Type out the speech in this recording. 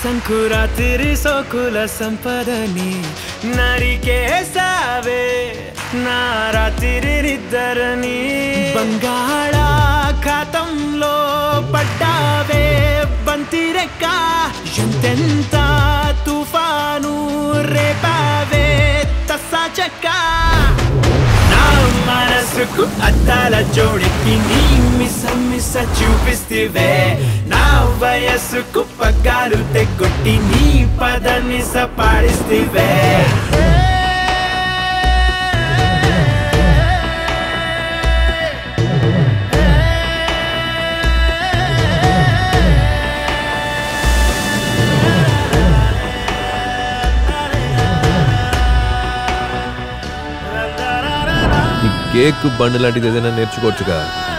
సంకురాతిరి సోకుల సంపదని నరికేసావే నా రాత్రి నిద్దరని బంగాళాఖాతంలో పడ్డావే బంతిరెక్క ఎంతెంత తుఫాను రేపావే తస్సా చెక్క నా మనసుకు అద్దాల జోడికి నీ మిస మిస చూపిస్తివే నా వయస్సుకు పగ్గాలు తెగొట్టి నీ పదని సపాడిస్తివే ఈ కేక్ బండి లాంటిది ఏదైనా నేర్చుకోవచ్చుగా